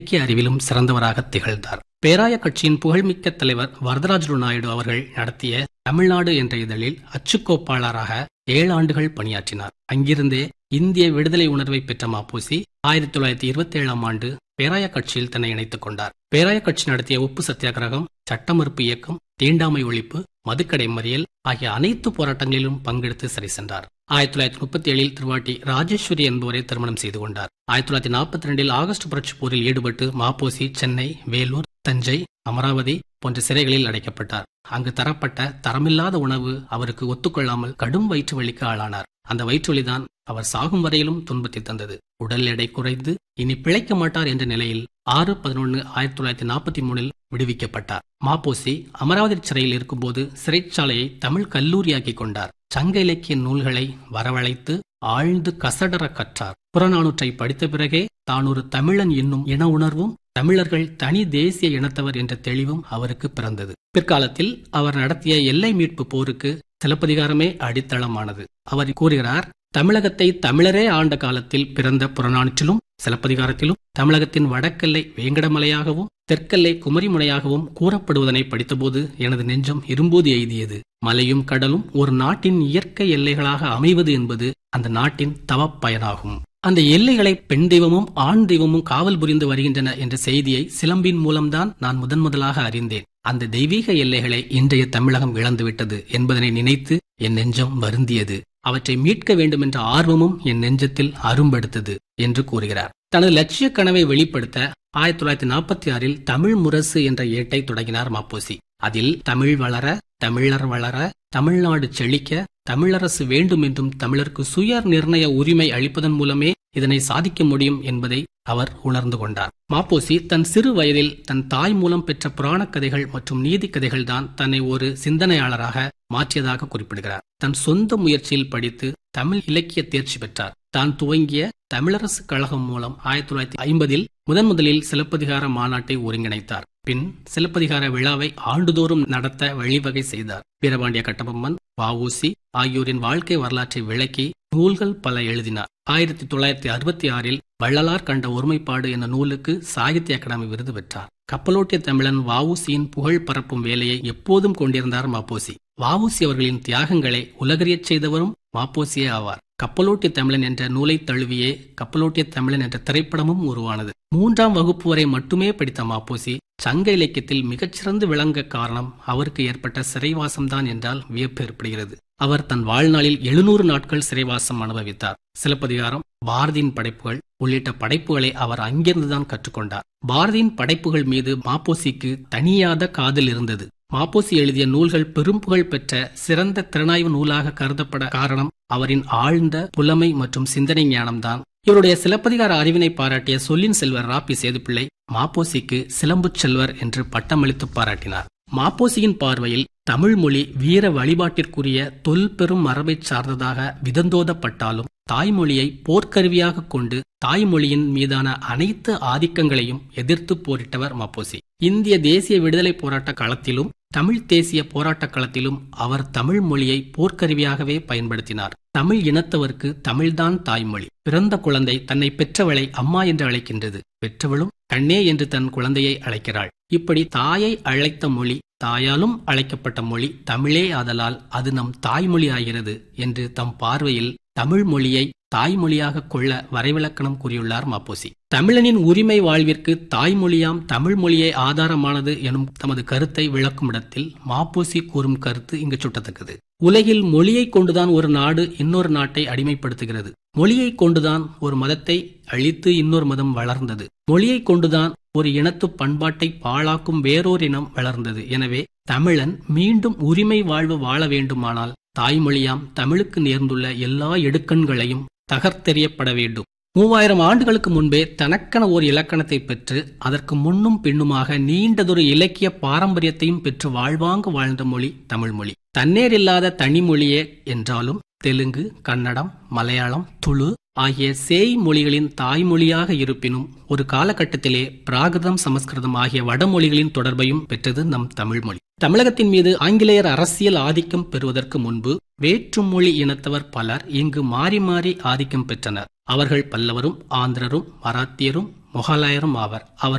இலக்கிய அறிவிலும் சிறந்தவராக திகழ்ந்தார் பேராய கட்சியின் புகழ்மிக்க தலைவர் வரதராஜலு நாயுடு அவர்கள் நடத்திய தமிழ்நாடு என்ற இதழில் அச்சுக்கோப்பாளராக ஏழு ஆண்டுகள் பணியாற்றினார் அங்கிருந்தே இந்திய விடுதலை உணர்வை பெற்ற மாப்போசி ஆயிரத்தி தொள்ளாயிரத்தி இருபத்தி ஏழாம் ஆண்டு பேராய கட்சியில் தன்னை இணைத்துக் கொண்டார் பேராய கட்சி நடத்திய உப்பு சத்தியாகிரகம் சட்ட மறுப்பு இயக்கம் தீண்டாமை ஒழிப்பு மதுக்கடை மறியல் ஆகிய அனைத்து போராட்டங்களிலும் பங்கெடுத்து சரி சென்றார் ஆயிரத்தி தொள்ளாயிரத்தி முப்பத்தி ஏழில் திருவாட்டி ராஜேஸ்வரி என்பவரை திருமணம் செய்து கொண்டார் ஆயிரத்தி தொள்ளாயிரத்தி நாற்பத்தி ரெண்டில் ஆகஸ்ட் புரட்சி போரில் ஈடுபட்டு மாப்போசி சென்னை வேலூர் தஞ்சை அமராவதி போன்ற சிறைகளில் அடைக்கப்பட்டார் அங்கு தரப்பட்ட தரமில்லாத உணவு அவருக்கு ஒத்துக்கொள்ளாமல் கடும் வயிற்று வலிக்கு ஆளானார் அந்த வயிற்றுவலிதான் அவர் சாகும் வரையிலும் துன்பத்தை தந்தது உடல் எடை குறைந்து இனி பிழைக்க மாட்டார் என்ற நிலையில் ஆறு பதினொன்று ஆயிரத்தி தொள்ளாயிரத்தி நாற்பத்தி மூணில் விடுவிக்கப்பட்டார் மாப்போசி அமராவதி சிறையில் இருக்கும்போது சிறைச்சாலையை தமிழ் கல்லூரியாக்கி கொண்டார் சங்க இலக்கிய நூல்களை வரவழைத்து ஆழ்ந்து கசடர கற்றார் புறநானூற்றை படித்த பிறகே தான் ஒரு தமிழன் என்னும் இன உணர்வும் தமிழர்கள் தனி தேசிய இனத்தவர் என்ற தெளிவும் அவருக்கு பிறந்தது பிற்காலத்தில் அவர் நடத்திய எல்லை மீட்பு போருக்கு சிலப்பதிகாரமே அடித்தளமானது அவர் கூறுகிறார் தமிழகத்தை தமிழரே ஆண்ட காலத்தில் பிறந்த புறநானூற்றிலும் சிலப்பதிகாரத்திலும் தமிழகத்தின் வடக்கெல்லை வேங்கடமலையாகவும் தெற்கெல்லை குமரிமுனையாகவும் கூறப்படுவதனை படித்தபோது எனது நெஞ்சம் இரும்போது எய்தியது மலையும் கடலும் ஒரு நாட்டின் இயற்கை எல்லைகளாக அமைவது என்பது அந்த நாட்டின் தவப்பயனாகும் அந்த எல்லைகளை பெண் தெய்வமும் ஆண் தெய்வமும் காவல் புரிந்து வருகின்றன என்ற செய்தியை சிலம்பின் மூலம்தான் நான் முதன் முதலாக அறிந்தேன் அந்த தெய்வீக எல்லைகளை இன்றைய தமிழகம் இழந்துவிட்டது என்பதனை நினைத்து என் நெஞ்சம் வருந்தியது அவற்றை மீட்க வேண்டும் என்ற ஆர்வமும் என் நெஞ்சத்தில் அரும்பெடுத்தது என்று கூறுகிறார் தனது லட்சிய கனவை வெளிப்படுத்த ஆயிரத்தி தொள்ளாயிரத்தி நாற்பத்தி ஆறில் தமிழ் முரசு என்ற ஏட்டை தொடங்கினார் மாப்போசி அதில் தமிழ் வளர தமிழர் வளர தமிழ்நாடு செழிக்க தமிழரசு வேண்டும் என்றும் தமிழருக்கு சுய நிர்ணய உரிமை அளிப்பதன் மூலமே இதனை சாதிக்க முடியும் என்பதை அவர் உணர்ந்து கொண்டார் மாப்போசி தன் சிறு வயதில் தன் தாய் மூலம் பெற்ற புராணக் கதைகள் மற்றும் நீதி கதைகள் தான் தன்னை ஒரு சிந்தனையாளராக மாற்றியதாக குறிப்பிடுகிறார் தன் சொந்த முயற்சியில் படித்து தமிழ் இலக்கிய தேர்ச்சி பெற்றார் தான் துவங்கிய தமிழரசு கழகம் மூலம் ஆயிரத்தி தொள்ளாயிரத்தி ஐம்பதில் முதன் முதலில் சிலப்பதிகார மாநாட்டை ஒருங்கிணைத்தார் பின் சிலப்பதிகார விழாவை ஆண்டுதோறும் நடத்த வழிவகை செய்தார் வீரபாண்டிய கட்டபொம்மன் வஉசி ஆகியோரின் வாழ்க்கை வரலாற்றை விளக்கி நூல்கள் பல எழுதினார் ஆயிரத்தி தொள்ளாயிரத்தி அறுபத்தி ஆறில் வள்ளலார் கண்ட ஒருமைப்பாடு என்ற நூலுக்கு சாகித்ய அகாடமி விருது பெற்றார் கப்பலோட்டிய தமிழன் வஉசியின் புகழ் பரப்பும் வேலையை எப்போதும் கொண்டிருந்தார் மாப்போசி வஉசி அவர்களின் தியாகங்களை உலகறியச் செய்தவரும் மாப்போசியே ஆவார் கப்பலோட்டிய தமிழன் என்ற நூலை தழுவியே கப்பலோட்டிய தமிழன் என்ற திரைப்படமும் உருவானது மூன்றாம் வகுப்பு வரை மட்டுமே படித்த மாப்போசி சங்க இலக்கியத்தில் மிகச்சிறந்து விளங்க காரணம் அவருக்கு ஏற்பட்ட சிறைவாசம்தான் என்றால் வியப்பு ஏற்படுகிறது அவர் தன் வாழ்நாளில் எழுநூறு நாட்கள் சிறைவாசம் அனுபவித்தார் சிலப்பதிகாரம் பாரதியின் படைப்புகள் உள்ளிட்ட படைப்புகளை அவர் அங்கிருந்துதான் கற்றுக்கொண்டார் பாரதியின் படைப்புகள் மீது மாப்போசிக்கு தனியாத காதல் இருந்தது மாப்போசி எழுதிய நூல்கள் பெரும் புகழ் பெற்ற சிறந்த திறனாய்வு நூலாக கருதப்பட காரணம் அவரின் ஆழ்ந்த புலமை மற்றும் சிந்தனை ஞானம்தான் இவருடைய சிலப்பதிகார அறிவினை பாராட்டிய சொல்லின் செல்வர் ராப்பி சேதுப்பிள்ளை மாப்போசிக்கு சிலம்புச் செல்வர் என்று பட்டமளித்து பாராட்டினார் மாப்போசியின் பார்வையில் தமிழ் மொழி வீர வழிபாட்டிற்குரிய தொல்பெரும் மரபைச் சார்ந்ததாக விதந்தோதப்பட்டாலும் தாய்மொழியை போர்க்கருவியாக கொண்டு தாய்மொழியின் மீதான அனைத்து ஆதிக்கங்களையும் எதிர்த்து போரிட்டவர் மாப்போசி இந்திய தேசிய விடுதலை போராட்ட களத்திலும் தமிழ் தேசிய போராட்ட களத்திலும் அவர் தமிழ் மொழியை போர்க்கருவியாகவே பயன்படுத்தினார் தமிழ் இனத்தவருக்கு தமிழ்தான் தாய்மொழி பிறந்த குழந்தை தன்னை பெற்றவளை அம்மா என்று அழைக்கின்றது பெற்றவளும் கண்ணே என்று தன் குழந்தையை அழைக்கிறாள் இப்படி தாயை அழைத்த மொழி தாயாலும் அழைக்கப்பட்ட மொழி தமிழே ஆதலால் அது நம் தாய்மொழி ஆகிறது என்று தம் பார்வையில் தமிழ் மொழியை தாய்மொழியாக கொள்ள வரைவிலக்கணம் கூறியுள்ளார் மாப்போசி தமிழனின் உரிமை வாழ்விற்கு தாய்மொழியாம் தமிழ் மொழியே ஆதாரமானது எனும் தமது கருத்தை விளக்கும் இடத்தில் மாப்போசி கூறும் கருத்து இங்கு சுட்டத்தக்கது உலகில் மொழியை கொண்டுதான் ஒரு நாடு இன்னொரு நாட்டை அடிமைப்படுத்துகிறது மொழியை கொண்டுதான் ஒரு மதத்தை அழித்து இன்னொரு மதம் வளர்ந்தது மொழியை கொண்டுதான் ஒரு இனத்து பண்பாட்டை பாழாக்கும் வேறோர் இனம் வளர்ந்தது எனவே தமிழன் மீண்டும் உரிமை வாழ்வு வாழ வேண்டுமானால் தாய்மொழியாம் தமிழுக்கு நேர்ந்துள்ள எல்லா எடுக்கண்களையும் தகர்த்தெறியப்பட வேண்டும் மூவாயிரம் ஆண்டுகளுக்கு முன்பே தனக்கென ஓர் இலக்கணத்தை பெற்று அதற்கு முன்னும் பின்னுமாக நீண்டதொரு இலக்கிய பாரம்பரியத்தையும் பெற்று வாழ்வாங்கு வாழ்ந்த மொழி தமிழ் மொழி தன்னேர் இல்லாத தனிமொழியே என்றாலும் தெலுங்கு கன்னடம் மலையாளம் துளு ஆகிய சேய் மொழிகளின் தாய்மொழியாக இருப்பினும் ஒரு காலகட்டத்திலே பிராகிருதம் சமஸ்கிருதம் ஆகிய வடமொழிகளின் தொடர்பையும் பெற்றது நம் தமிழ் மொழி தமிழகத்தின் மீது ஆங்கிலேயர் அரசியல் ஆதிக்கம் பெறுவதற்கு முன்பு வேற்றுமொழி இனத்தவர் பலர் இங்கு மாறி மாறி ஆதிக்கம் பெற்றனர் அவர்கள் பல்லவரும் ஆந்திரரும் மராத்தியரும் மொகலாயரும் ஆவர் அவர்